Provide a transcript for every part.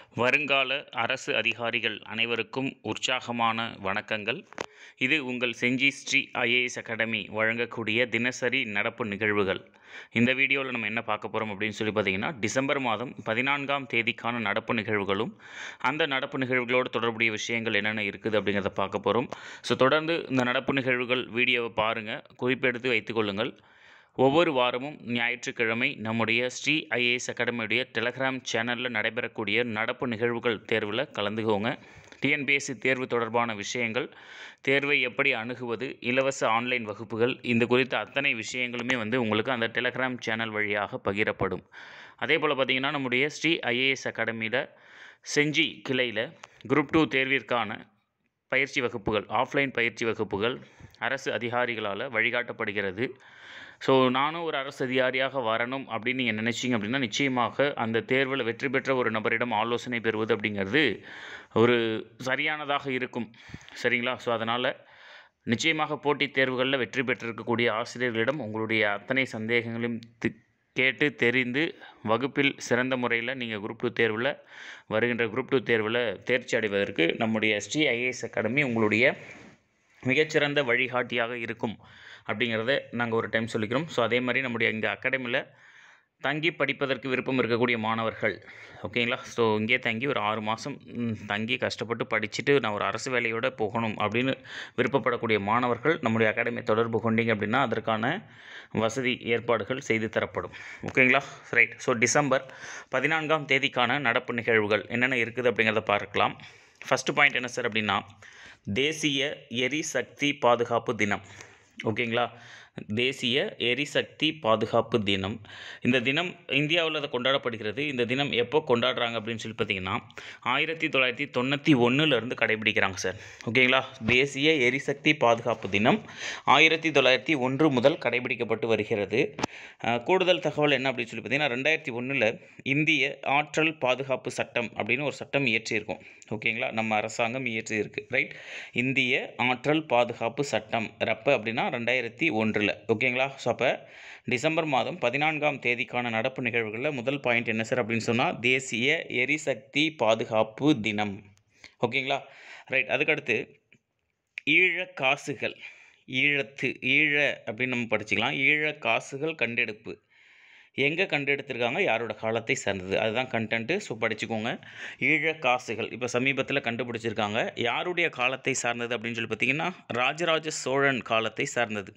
வருங்கால அரசு அதிகாரிகள் அனைவருக்கும் உற்சாகமான வணக்கங்கள் இது உங்கள் செஞ்சி ஸ்ரீ ஐஏஎஸ் அகாடமி வழங்கக்கூடிய தினசரி நடப்பு நிகழ்வுகள் இந்த வீடியோவில் நம்ம என்ன பார்க்க போகிறோம் அப்படின்னு சொல்லி பார்த்தீங்கன்னா டிசம்பர் மாதம் பதினான்காம் தேதிக்கான நடப்பு நிகழ்வுகளும் அந்த நடப்பு நிகழ்வுகளோடு தொடர்புடைய விஷயங்கள் என்னென்ன இருக்குது அப்படிங்கிறத பார்க்க போகிறோம் ஸோ தொடர்ந்து இந்த நடப்பு நிகழ்வுகள் வீடியோவை பாருங்கள் குறிப்பெடுத்து வைத்துக்கொள்ளுங்கள் ஒவ்வொரு வாரமும் ஞாயிற்றுக்கிழமை நம்முடைய ஸ்ரீ ஐஏஎஸ் அகாடமியுடைய டெலகிராம் சேனலில் நடைபெறக்கூடிய நடப்பு நிகழ்வுகள் தேர்வில் கலந்துக்கோங்க டிஎன்பிஎஸ்சி தேர்வு தொடர்பான விஷயங்கள் தேர்வை எப்படி அணுகுவது இலவச ஆன்லைன் வகுப்புகள் இந்த குறித்த அத்தனை விஷயங்களுமே வந்து உங்களுக்கு அந்த டெலகிராம் சேனல் வழியாக பகிரப்படும் அதே போல் பார்த்திங்கன்னா நம்முடைய ஸ்ரீ ஐஏஎஸ் அகாடமியில் செஞ்சி கிளையில் குரூப் டூ தேர்விற்கான பயிற்சி வகுப்புகள் ஆஃப்லைன் பயிற்சி வகுப்புகள் அரசு அதிகாரிகளால் வழிகாட்டப்படுகிறது ஸோ நானும் ஒரு அரசு அதிகாரியாக வரணும் அப்படின்னு நீங்கள் நினச்சிங்க அப்படின்னா நிச்சயமாக அந்த தேர்வில் வெற்றி பெற்ற ஒரு நபரிடம் ஆலோசனை பெறுவது அப்படிங்கிறது ஒரு சரியானதாக இருக்கும் சரிங்களா ஸோ அதனால் நிச்சயமாக போட்டித் தேர்வுகளில் வெற்றி பெற்றிருக்கக்கூடிய ஆசிரியர்களிடம் உங்களுடைய அத்தனை சந்தேகங்களையும் தி- கேட்டு தெரிந்து வகுப்பில் சிறந்த முறையில் நீங்கள் குரூப் டூ தேர்வில் வருகின்ற குரூப் டூ தேர்வில் தேர்ச்சி அடைவதற்கு நம்முடைய ஸ்ரீ ஐஏஎஸ் அகாடமி உங்களுடைய மிகச்சிறந்த வழிகாட்டியாக இருக்கும் அப்படிங்கிறத நாங்கள் ஒரு டைம் சொல்லிக்கிறோம் ஸோ அதே மாதிரி நம்முடைய இங்கே அகாடமியில் தங்கி படிப்பதற்கு விருப்பம் இருக்கக்கூடிய மாணவர்கள் ஓகேங்களா ஸோ இங்கே தங்கி ஒரு ஆறு மாதம் தங்கி கஷ்டப்பட்டு படிச்சுட்டு நான் ஒரு அரசு வேலையோட போகணும் அப்படின்னு விருப்பப்படக்கூடிய மாணவர்கள் நம்முடைய அகாடமி தொடர்பு கொண்டீங்க அப்படின்னா அதற்கான வசதி ஏற்பாடுகள் செய்து தரப்படும் ஓகேங்களா ரைட் ஸோ டிசம்பர் பதினான்காம் தேதிக்கான நடப்பு நிகழ்வுகள் என்னென்ன இருக்குது அப்படிங்கிறத பார்க்கலாம் ஃபஸ்ட்டு பாயிண்ட் என்ன சார் அப்படின்னா தேசிய எரிசக்தி பாதுகாப்பு தினம் ஓகேங்களா தேசிய எரிசக்தி பாதுகாப்பு தினம் இந்த தினம் இந்தியாவில் அது கொண்டாடப்படுகிறது இந்த தினம் எப்போ கொண்டாடுறாங்க அப்படின்னு சொல்லி பார்த்தீங்கன்னா ஆயிரத்தி தொள்ளாயிரத்தி தொண்ணூற்றி ஒன்றுலேருந்து கடைபிடிக்கிறாங்க சார் ஓகேங்களா தேசிய எரிசக்தி பாதுகாப்பு தினம் ஆயிரத்தி தொள்ளாயிரத்தி ஒன்று முதல் கடைபிடிக்கப்பட்டு வருகிறது அஹ், கூடுதல் தகவல் என்ன அப்படின்னு சொல்லி பார்த்தீங்கன்னா ரெண்டாயிரத்தி ஒன்றில் இந்திய ஆற்றல் பாதுகாப்பு சட்டம் அப்படின்னு ஒரு சட்டம் இயற்றியிருக்கோம் ஓகேங்களா நம்ம அரசாங்கம் இயற்றியிருக்கு ரைட் இந்திய ஆற்றல் பாதுகாப்பு சட்டம் ரப்பு அப்படின்னா ரெண்டாயிரத்தி ஒன்றில் ஓகேங்களா ஸோ அப்போ டிசம்பர் மாதம் பதினான்காம் தேதிக்கான நடப்பு நிகழ்வுகளில் முதல் பாயிண்ட் என்ன சார் அப்படின்னு சொன்னால் தேசிய எரிசக்தி பாதுகாப்பு தினம் ஓகேங்களா ரைட் அதுக்கடுத்து ஈழ காசுகள் ஈழத்து ஈழ அப்படின்னு நம்ம படிச்சுக்கலாம் ஈழ காசுகள் கண்டெடுப்பு எங்கே கண்டெடுத்திருக்காங்க யாரோட காலத்தை சார்ந்தது அதுதான் கண்டென்ட்டு ஸோ படிச்சுக்கோங்க ஈழ காசுகள் இப்போ சமீபத்தில் கண்டுபிடிச்சிருக்காங்க யாருடைய காலத்தை சார்ந்தது அப்படின்னு சொல்லி பார்த்தீங்கன்னா ராஜராஜ சோழன் காலத்தை சார்ந்தது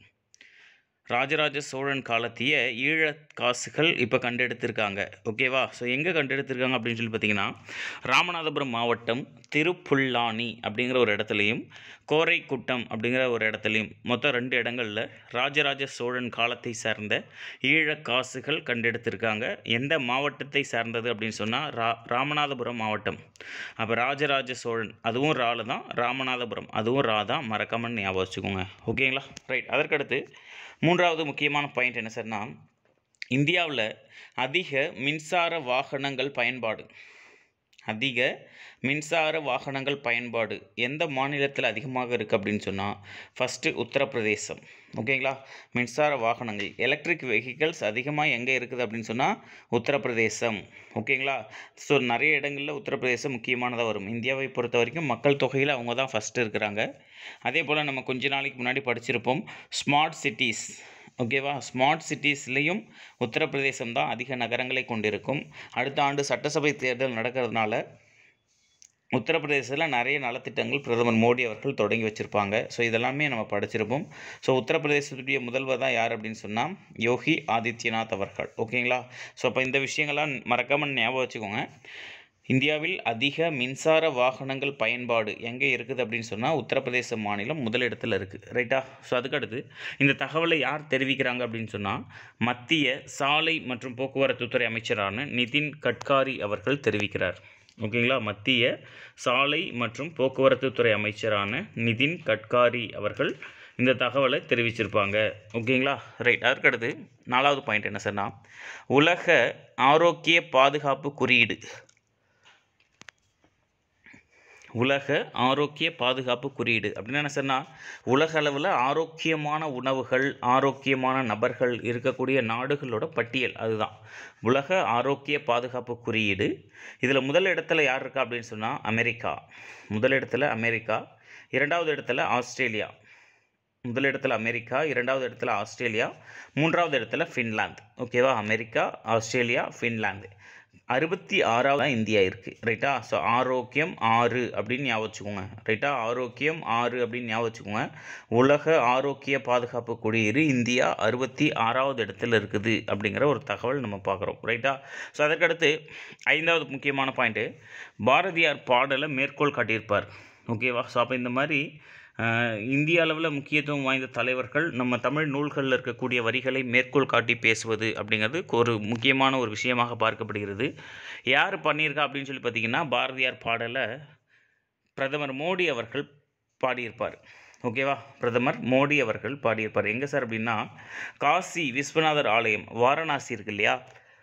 ராஜராஜ சோழன் காலத்திய ஈழ காசுகள் இப்போ கண்டெடுத்திருக்காங்க ஓகேவா ஸோ எங்கே கண்டெடுத்திருக்காங்க அப்படின்னு சொல்லி பார்த்தீங்கன்னா ராமநாதபுரம் மாவட்டம் திருப்புல்லானி அப்படிங்கிற ஒரு இடத்துலையும் கோரைக்குட்டம் அப்படிங்கிற ஒரு இடத்துலையும் மொத்தம் ரெண்டு இடங்களில் ராஜராஜ சோழன் காலத்தை சார்ந்த ஈழ காசுகள் கண்டெடுத்திருக்காங்க எந்த மாவட்டத்தை சார்ந்தது அப்படின்னு சொன்னால் ரா ராமநாதபுரம் மாவட்டம் அப்போ ராஜராஜ சோழன் அதுவும் ரால தான் ராமநாதபுரம் அதுவும் ரா தான் மறக்காமல் ஞாபகம் வச்சுக்கோங்க ஓகேங்களா ரைட் அதற்கடுத்து மூன்றாவது முக்கியமான பாயிண்ட் என்ன சார்னா இந்தியாவில் அதிக மின்சார வாகனங்கள் பயன்பாடு அதிக மின்சார வாகனங்கள் பயன்பாடு எந்த மாநிலத்தில் அதிகமாக இருக்குது அப்படின்னு சொன்னால் ஃபஸ்ட்டு உத்தரப்பிரதேசம் ஓகேங்களா மின்சார வாகனங்கள் எலக்ட்ரிக் வெஹிக்கல்ஸ் அதிகமாக எங்கே இருக்குது அப்படின்னு சொன்னால் உத்தரப்பிரதேசம் ஓகேங்களா ஸோ நிறைய இடங்களில் உத்தரப்பிரதேசம் முக்கியமானதாக வரும் இந்தியாவை பொறுத்த வரைக்கும் மக்கள் தொகையில் அவங்க தான் ஃபஸ்ட்டு இருக்கிறாங்க அதே போல் நம்ம கொஞ்ச நாளைக்கு முன்னாடி படிச்சிருப்போம் ஸ்மார்ட் சிட்டிஸ் ஓகேவா ஸ்மார்ட் சிட்டிஸ்லேயும் உத்தரப்பிரதேசம் தான் அதிக நகரங்களை கொண்டிருக்கும் அடுத்த ஆண்டு சட்டசபை தேர்தல் நடக்கிறதுனால உத்தரப்பிரதேசத்தில் நிறைய நலத்திட்டங்கள் பிரதமர் மோடி அவர்கள் தொடங்கி வச்சுருப்பாங்க ஸோ இதெல்லாமே நம்ம படிச்சிருப்போம் ஸோ உத்தரப்பிரதேசத்துடைய முதல்வர் தான் யார் அப்படின்னு சொன்னால் யோகி ஆதித்யநாத் அவர்கள் ஓகேங்களா ஸோ அப்போ இந்த விஷயங்கள்லாம் மறக்காமல் ஞாபகம் வச்சுக்கோங்க இந்தியாவில் அதிக மின்சார வாகனங்கள் பயன்பாடு எங்கே இருக்குது அப்படின்னு சொன்னால் உத்தரப்பிரதேச மாநிலம் முதலிடத்தில் இருக்குது ரைட்டா ஸோ அதுக்கடுத்து இந்த தகவலை யார் தெரிவிக்கிறாங்க அப்படின்னு சொன்னால் மத்திய சாலை மற்றும் போக்குவரத்து துறை அமைச்சரான நிதின் கட்காரி அவர்கள் தெரிவிக்கிறார் ஓகேங்களா மத்திய சாலை மற்றும் போக்குவரத்து துறை அமைச்சரான நிதின் கட்காரி அவர்கள் இந்த தகவலை தெரிவிச்சிருப்பாங்க ஓகேங்களா ரைட் அதற்கடுத்து நாலாவது பாயிண்ட் என்ன சார்னா உலக ஆரோக்கிய பாதுகாப்பு குறியீடு உலக ஆரோக்கிய பாதுகாப்பு குறியீடு அப்படின்னு என்ன சொன்னால் உலக அளவில் ஆரோக்கியமான உணவுகள் ஆரோக்கியமான நபர்கள் இருக்கக்கூடிய நாடுகளோட பட்டியல் அதுதான் உலக ஆரோக்கிய பாதுகாப்பு குறியீடு இதில் முதல் இடத்துல யார் இருக்கா அப்படின்னு சொன்னால் அமெரிக்கா முதல் இடத்துல அமெரிக்கா இரண்டாவது இடத்துல ஆஸ்திரேலியா முதல் இடத்துல அமெரிக்கா இரண்டாவது இடத்துல ஆஸ்திரேலியா மூன்றாவது இடத்துல ஃபின்லாந்து ஓகேவா அமெரிக்கா ஆஸ்திரேலியா ஃபின்லாந்து அறுபத்தி ஆறாவது இந்தியா இருக்குது ரைட்டா ஸோ ஆரோக்கியம் ஆறு அப்படின்னு ஞாபகம் வச்சுக்கோங்க ரைட்டா ஆரோக்கியம் ஆறு அப்படின்னு ஞாபகம் வச்சுக்கோங்க உலக ஆரோக்கிய பாதுகாப்பு குறியீடு இந்தியா அறுபத்தி ஆறாவது இடத்துல இருக்குது அப்படிங்கிற ஒரு தகவல் நம்ம பார்க்குறோம் ரைட்டா ஸோ அதற்கடுத்து ஐந்தாவது முக்கியமான பாயிண்ட்டு பாரதியார் பாடலை மேற்கோள் காட்டியிருப்பார் ஓகேவா ஸோ அப்போ இந்த மாதிரி ஆஹ், இந்திய அளவில் முக்கியத்துவம் வாய்ந்த தலைவர்கள் நம்ம தமிழ் நூல்களில் இருக்கக்கூடிய வரிகளை மேற்கோள் காட்டி பேசுவது அப்படிங்கிறது ஒரு முக்கியமான ஒரு விஷயமாக பார்க்கப்படுகிறது யார் பண்ணியிருக்கா அப்படின்னு சொல்லி பார்த்தீங்கன்னா பாரதியார் பாடலை பிரதமர் மோடி அவர்கள் பாடியிருப்பார் ஓகேவா பிரதமர் மோடி அவர்கள் பாடியிருப்பார் எங்கே சார் அப்படின்னா காசி விஸ்வநாதர் ஆலயம் வாரணாசி இருக்கு இல்லையா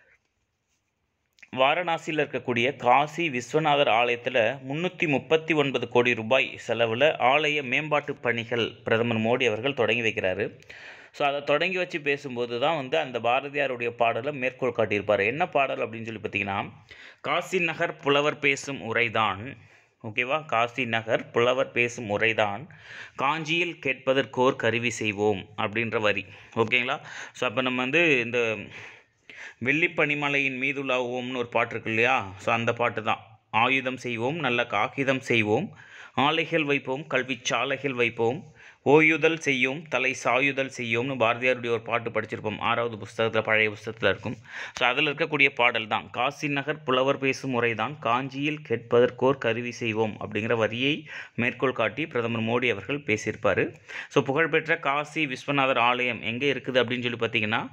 வாரணாசியில் இருக்கக்கூடிய காசி விஸ்வநாதர் ஆலயத்தில் முந்நூற்றி முப்பத்தி ஒன்பது கோடி ரூபாய் செலவில் ஆலய மேம்பாட்டு பணிகள் பிரதமர் மோடி அவர்கள் தொடங்கி வைக்கிறாரு ஸோ அதை தொடங்கி வச்சு பேசும்போது தான் வந்து அந்த பாரதியாருடைய பாடலை மேற்கோள் காட்டியிருப்பார் என்ன பாடல் அப்படின்னு சொல்லி பார்த்தீங்கன்னா காசி நகர் புலவர் பேசும் உரைதான் ஓகேவா காசி நகர் புலவர் பேசும் உரைதான் காஞ்சியில் கேட்பதற்கோர் கருவி செய்வோம் அப்படின்ற வரி ஓகேங்களா ஸோ அப்போ நம்ம வந்து இந்த வெள்ளிப்பனிமலையின் மீதுலாவோம்னு ஒரு பாட்டு இருக்கு இல்லையா ஸோ அந்த பாட்டு தான் ஆயுதம் செய்வோம் நல்ல காகிதம் செய்வோம் ஆலைகள் வைப்போம் கல்வி சாலைகள் வைப்போம் ஓயுதல் செய்யும் தலை சாயுதல் செய்யோம்னு பாரதியாருடைய ஒரு பாட்டு படிச்சிருப்போம் ஆறாவது புஸ்தகத்தில் பழைய புஸ்தகத்தில் இருக்கும் ஸோ அதில் இருக்கக்கூடிய பாடல் தான் காசி நகர் புலவர் பேசும் முறை தான் காஞ்சியில் கேட்பதற்கோர் கருவி செய்வோம் அப்படிங்கிற வரியை மேற்கோள் காட்டி பிரதமர் மோடி அவர்கள் பேசியிருப்பார் ஸோ புகழ்பெற்ற காசி விஸ்வநாதர் ஆலயம் எங்கே இருக்குது அப்படின்னு சொல்லி பார்த்தீங்கன்னா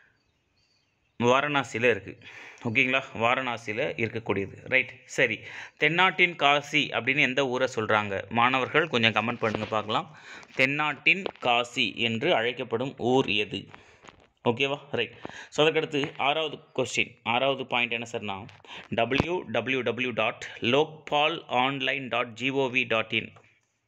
வாரணாசியில் இருக்குது ஓகேங்களா வாரணாசியில் இருக்கக்கூடியது ரைட் சரி தென்னாட்டின் காசி அப்படின்னு எந்த ஊரை சொல்கிறாங்க மாணவர்கள் கொஞ்சம் கமெண்ட் பண்ணுங்க பார்க்கலாம் தென்னாட்டின் காசி என்று அழைக்கப்படும் ஊர் எது ஓகேவா ரைட் ஸோ அதுக்கடுத்து ஆறாவது கொஸ்டின் ஆறாவது பாயிண்ட் என்ன சார்னா W W W dot Lokpal online dot gov dot in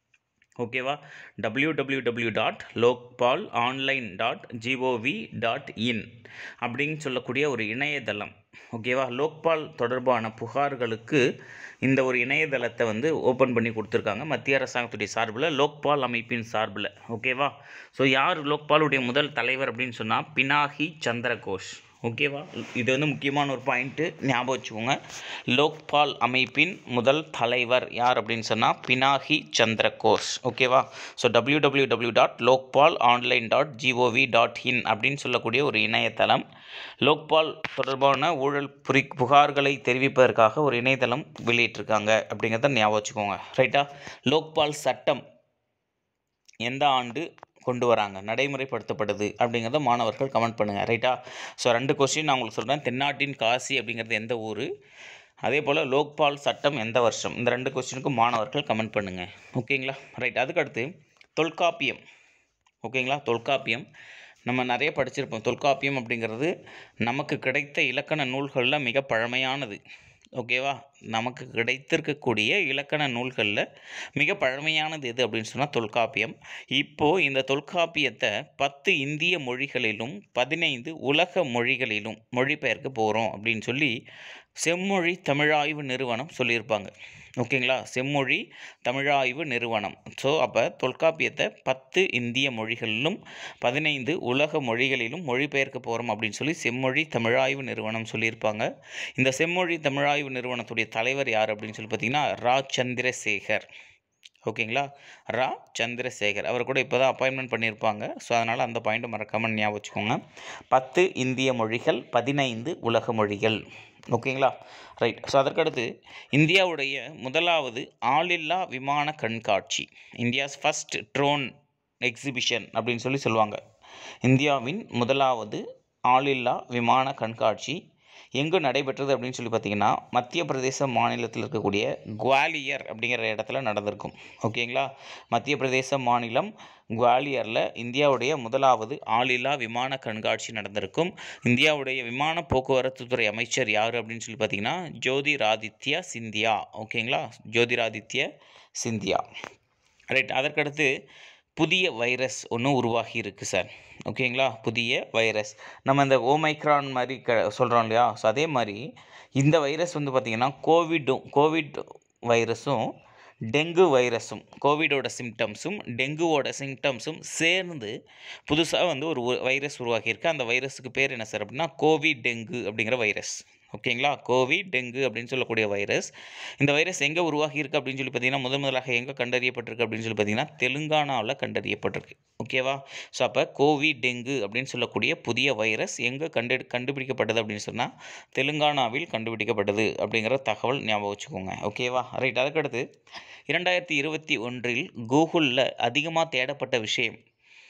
ஓகேவா W W W dot Lokpal online dot gov dot in அப்படின்னு சொல்லக்கூடிய ஒரு இணையதளம் ஓகேவா லோக்பால் தொடர்பான புகார்களுக்கு இந்த ஒரு இணையதளத்தை வந்து ஓப்பன் பண்ணி கொடுத்துருக்காங்க மத்திய அரசாங்கத்துடைய சார்பில் லோக்பால் அமைப்பின் சார்பில் ஓகேவா ஸோ யார் லோக்பாலுடைய முதல் தலைவர் அப்படின்னு சொன்னால் பினாகி சந்திரகோஷ் ஓகேவா இது வந்து முக்கியமான ஒரு பாயிண்ட்டு ஞாபகம் வச்சுக்கோங்க லோக்பால் அமைப்பின் முதல் தலைவர் யார் அப்படின்னு சொன்னால் பினாகி சந்திரகோஷ் ஓகேவா so W W W dot Lokpal online dot gov dot in அப்படின்னு சொல்லக்கூடிய ஒரு இணையதளம் லோக்பால் தொடர்பான ஊழல் புரி புகார்களை தெரிவிப்பதற்காக ஒரு இணையதளம் வெளியிட்டிருக்காங்க அப்படிங்கிறத ஞாபகம் வச்சுக்கோங்க ரைட்டா லோக்பால் சட்டம் எந்த ஆண்டு கொண்டு வராங்க நடைமுறைப்படுத்தப்படுது அப்படிங்கிறத மாணவர்கள் கமெண்ட் பண்ணுங்கள் ரைட்டா ஸோ ரெண்டு கொஸ்டின் நான் உங்களுக்கு சொல்கிறேன் தென்னாட்டின் காசி அப்படிங்கிறது எந்த ஊர் அதே போல் லோக்பால் சட்டம் எந்த வருஷம் இந்த ரெண்டு கொஸ்டினுக்கும் மாணவர்கள் கமெண்ட் பண்ணுங்கள் ஓகேங்களா ரைட் அதுக்கடுத்து தொல்காப்பியம் ஓகேங்களா தொல்காப்பியம் நம்ம நிறைய படிச்சிருப்போம் தொல்காப்பியம் அப்படிங்கிறது நமக்கு கிடைத்த இலக்கண நூல்களில் மிக பழமையானது ஓகேவா நமக்கு கிடைத்திருக்கக்கூடிய இலக்கண நூல்களில் மிக பழமையானது எது அப்படின்னு சொன்னால் தொல்காப்பியம் இப்போது இந்த தொல்காப்பியத்தை பத்து இந்திய மொழிகளிலும் பதினைந்து உலக மொழிகளிலும் மொழிபெயர்க்க போகிறோம் அப்படின்னு சொல்லி செம்மொழி தமிழாய்வு நிறுவனம் சொல்லியிருப்பாங்க ஓகேங்களா செம்மொழி தமிழாய்வு நிறுவனம் ஸோ அப்போ தொல்காப்பியத்தை பத்து இந்திய மொழிகளிலும் பதினைந்து உலக மொழிகளிலும் மொழிபெயர்க்க போகிறோம் அப்படின்னு சொல்லி செம்மொழி தமிழாய்வு நிறுவனம் சொல்லியிருப்பாங்க இந்த செம்மொழி தமிழாய்வு நிறுவனத்துடைய தலைவர் யார் அப்படின்னு சொல்லி பார்த்தீங்கன்னா ரா சந்திரசேகர் ஓகேங்களா ரா சந்திரசேகர் அவர் கூட இப்போ தான் அப்பாயின்மெண்ட் பண்ணியிருப்பாங்க ஸோ அதனால் அந்த பாயிண்ட்டை மறக்காமல் ஞாபகம் வச்சுக்கோங்க பத்து இந்திய மொழிகள் பதினைந்து உலக மொழிகள் ஓகேங்களா ரைட் ஸோ அதற்கடுத்து இந்தியாவுடைய முதலாவது ஆளில்லா விமான கண்காட்சி இந்தியாஸ் ஃபஸ்ட் ட்ரோன் எக்ஸிபிஷன் அப்படின்னு சொல்லி சொல்லுவாங்க இந்தியாவின் முதலாவது ஆளில்லா விமான கண்காட்சி எங்கு நடைபெற்றது அப்படின்னு சொல்லி பார்த்தீங்கன்னா மத்திய பிரதேச மாநிலத்தில் இருக்கக்கூடிய குவாலியர் அப்படிங்கிற இடத்துல நடந்திருக்கும் ஓகேங்களா மத்திய பிரதேச மாநிலம் குவாலியரில் இந்தியாவுடைய முதலாவது ஆளில்லா விமான கண்காட்சி நடந்திருக்கும் இந்தியாவுடைய விமான போக்குவரத்து துறை அமைச்சர் யார் அப்படின்னு சொல்லி பார்த்தீங்கன்னா ஜோதிராதித்ய சிந்தியா ஓகேங்களா ஜோதிராதித்ய சிந்தியா ரைட் அதற்கடுத்து புதிய வைரஸ் ஒன்று உருவாகி இருக்குது சார் ஓகேங்களா புதிய வைரஸ் நம்ம இந்த ஓமைக்ரான் மாதிரி க சொல்கிறோம் இல்லையா ஸோ அதே மாதிரி இந்த வைரஸ் வந்து பார்த்திங்கன்னா கோவிடும் கோவிட் வைரஸும் டெங்கு வைரஸும் கோவிடோட சிம்டம்ஸும் டெங்குவோட சிம்டம்ஸும் சேர்ந்து புதுசாக வந்து ஒரு வைரஸ் உருவாக்கியிருக்கு அந்த வைரஸுக்கு பேர் என்ன சார் அப்படின்னா கோவிட் டெங்கு அப்படிங்கிற வைரஸ் ஓகேங்களா கோவிட் டெங்கு அப்படின்னு சொல்லக்கூடிய வைரஸ் இந்த வைரஸ் எங்கே உருவாகியிருக்கு அப்படின்னு சொல்லி பார்த்தீங்கன்னா முதன் முதலாக எங்கே கண்டறியப்பட்டிருக்கு அப்படின்னு சொல்லி பார்த்தீங்கன்னா தெலுங்கானாவில் கண்டறியப்பட்டிருக்கு ஓகேவா ஸோ அப்போ கோவிட் டெங்கு அப்படின்னு சொல்லக்கூடிய புதிய வைரஸ் எங்கே கண்டு கண்டுபிடிக்கப்பட்டது அப்படின்னு சொன்னால் தெலுங்கானாவில் கண்டுபிடிக்கப்பட்டது அப்படிங்கிற தகவல் ஞாபகம் வச்சுக்கோங்க ஓகேவா ரைட் அதுக்கடுத்து இரண்டாயிரத்தி இருபத்தி ஒன்றில் கூகுளில் அதிகமாக தேடப்பட்ட விஷயம்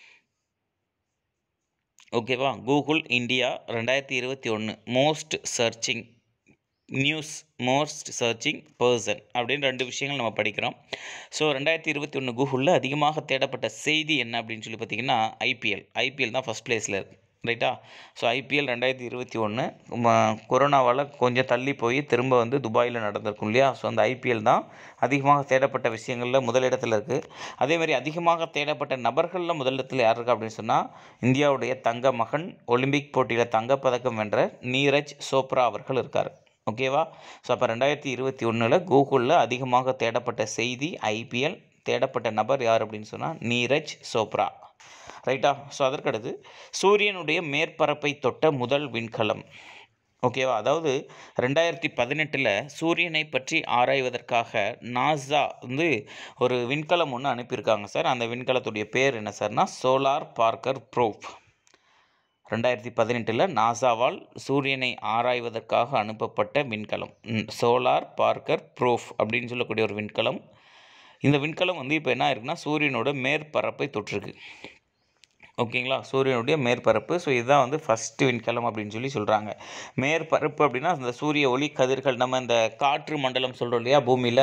ஓகேவா கூகுள் இந்தியா ரெண்டாயிரத்தி இருபத்தி ஒன்று most searching news most searching person அப்படின்னு ரெண்டு விஷயங்கள் நம்ம படிக்கிறோம் ஸோ ரெண்டாயிரத்தி இருபத்தி ஒன்று கூகுளில் அதிகமாக தேடப்பட்ட செய்தி என்ன அப்படின்னு சொல்லி பார்த்தீங்கன்னா ஐபிஎல் ஐபிஎல் தான் ஃபஸ்ட் பிளேஸில் இருக்குது ரைட்டா ஸோ ஐபிஎல் ரெண்டாயிரத்தி இருபத்தி ஒன்று கொரோனாவால் கொஞ்சம் தள்ளி போய் திரும்ப வந்து துபாயில் நடந்திருக்கும் இல்லையா ஸோ அந்த ஐபிஎல் தான் அதிகமாக தேடப்பட்ட விஷயங்களில் முதலிடத்தில் இருக்குது அதேமாதிரி அதிகமாக தேடப்பட்ட நபர்களில் முதலிடத்தில் யார் இருக்கா அப்படின்னு சொன்னால் இந்தியாவுடைய தங்க மகன் ஒலிம்பிக் போட்டியில் தங்கப்பதக்கம் வென்ற நீரஜ் சோப்ரா அவர்கள் இருக்கார் ஓகேவா ஸோ அப்போ ரெண்டாயிரத்தி இருபத்தி ஒன்றில் கூகுளில் அதிகமாக தேடப்பட்ட செய்தி ஐபிஎல் தேடப்பட்ட நபர் யார் அப்படின்னு சொன்னால் நீரஜ் சோப்ரா ரைட்டா ஸோ அதற்கடுத்து சூரியனுடைய மேற்பரப்பை தொட்ட முதல் விண்கலம் ஓகேவா அதாவது ரெண்டாயிரத்தி பதினெட்டில் சூரியனை பற்றி ஆராய்வதற்காக நாசா வந்து ஒரு விண்கலம் ஒன்று அனுப்பியிருக்காங்க சார் அந்த விண்கலத்துடைய பேர் என்ன சார்னா சோலார் பார்க்கர் ப்ரோப் ரெண்டாயிரத்தி பதினெட்டில் நாசாவால் சூரியனை ஆராய்வதற்காக அனுப்பப்பட்ட விண்கலம் சோலார் பார்க்கர் ப்ரோஃப் அப்படின்னு சொல்லக்கூடிய ஒரு விண்கலம் இந்த விண்கலம் வந்து இப்போ என்ன இருக்குன்னா சூரியனோட மேற்பரப்பை தொற்றுருக்கு ஓகேங்களா சூரியனுடைய மேற்பரப்பு ஸோ இதுதான் வந்து ஃபஸ்ட்டு விண்கலம் அப்படின்னு சொல்லி சொல்கிறாங்க மேற்பரப்பு அப்படின்னா அந்த சூரிய ஒளி கதிர்கள் நம்ம இந்த காற்று மண்டலம் சொல்கிறோம் இல்லையா பூமியில்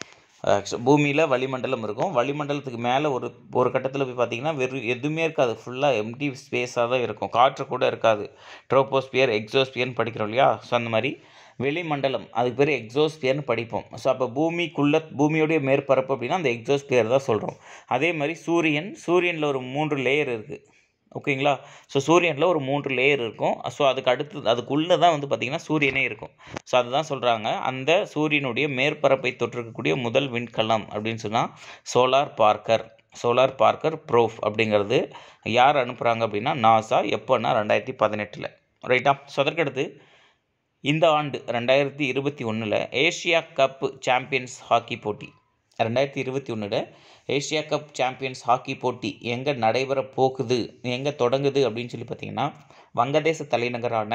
பூமியில் வளிமண்டலம் இருக்கும் வளிமண்டலத்துக்கு மேலே ஒரு ஒரு கட்டத்தில் போய் பார்த்தீங்கன்னா வெறும் எதுவுமே இருக்காது ஃபுல்லாக எம்டி ஸ்பேஸாக தான் இருக்கும் காற்று கூட இருக்காது ட்ரோபோஸ்பியர் எக்ஸோஸ்பியர்னு படிக்கிறோம் இல்லையா ஸோ அந்த மாதிரி வெளிமண்டலம் அதுக்கு பேர் எக்ஸோஸ்பியர்னு படிப்போம் ஸோ அப்போ பூமிக்குள்ளே பூமியோடைய மேற்பரப்பு அப்படின்னா அந்த எக்ஸோஸ்பியர் தான் சொல்கிறோம் அதே மாதிரி சூரியன் சூரியனில் ஒரு மூன்று லேயர் இருக்குது ஓகேங்களா ஸோ சூரியனில் ஒரு மூன்று லேயர் இருக்கும் ஸோ அதுக்கு அடுத்து அதுக்குள்ளே தான் வந்து பார்த்திங்கன்னா சூரியனே இருக்கும் ஸோ அதுதான் சொல்கிறாங்க அந்த சூரியனுடைய மேற்பரப்பை தொற்றிருக்கக்கூடிய முதல் விண்கலம் அப்படின்னு சொன்னால் solar Parker solar Parker probe அப்படிங்கிறது யார் அனுப்புகிறாங்க அப்படின்னா நாசா எப்போன்னா ரெண்டாயிரத்தி பதினெட்டில் ரைட்டா ஸோ அதற்கடுத்து இந்த ஆண்டு ரெண்டாயிரத்தி இருபத்தி ஒன்றில் ஏஷியா கப் சாம்பியன்ஸ் ஹாக்கி போட்டி ரெண்டாயிரத்தி இருபத்தி ஒன்றில் ஏஷியா கப் சாம்பியன்ஸ் ஹாக்கி போட்டி எங்கே நடைபெற போகுது எங்கே தொடங்குது அப்படின்னு சொல்லி பார்த்தீங்கன்னா வங்கதேச தலைநகரான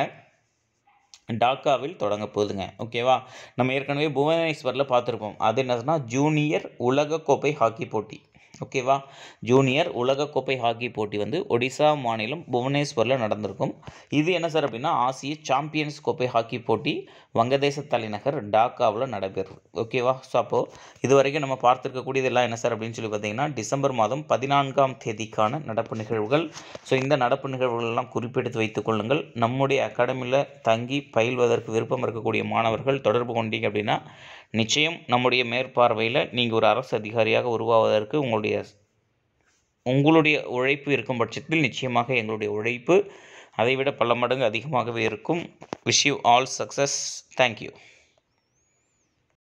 டாக்காவில் தொடங்க போகுதுங்க ஓகேவா நம்ம ஏற்கனவே புவனேஸ்வரில் பார்த்துருப்போம் அது என்னதுன்னா ஜூனியர் உலகக்கோப்பை ஹாக்கி போட்டி ஓகேவா ஜூனியர் உலகக்கோப்பை ஹாக்கி போட்டி வந்து ஒடிசா மாநிலம் புவனேஸ்வரில் நடந்திருக்கும் இது என்ன சார் அப்படின்னா ஆசிய சாம்பியன்ஸ் கோப்பை ஹாக்கி போட்டி வங்கதேச தலைநகர் டாக்காவில் நடைபெறுது ஓகேவா ஸோ அப்போது இது வரைக்கும் நம்ம பார்த்துருக்கக்கூடியதெல்லாம் என்ன சார் அப்படின்னு சொல்லி பார்த்தீங்கன்னா டிசம்பர் மாதம் பதினான்காம் தேதிக்கான நடப்பு நிகழ்வுகள் ஸோ இந்த நடப்பு நிகழ்வுகளெல்லாம் குறிப்பெடுத்து வைத்துக் கொள்ளுங்கள் நம்முடைய அகாடமியில் தங்கி பயில்வதற்கு விருப்பம் இருக்கக்கூடிய மாணவர்கள் தொடர்பு கொண்டீங்க அப்படின்னா நிச்சயம் நம்முடைய மேற்பார்வையில் நீங்கள் ஒரு அரசு அதிகாரியாக உருவாவதற்கு உங்களுடைய உங்களுடைய உழைப்பு இருக்கும் பட்சத்தில் நிச்சயமாக எங்களுடைய உழைப்பு அதைவிட பல மடங்கு அதிகமாகவே இருக்கும் wish you all success thank you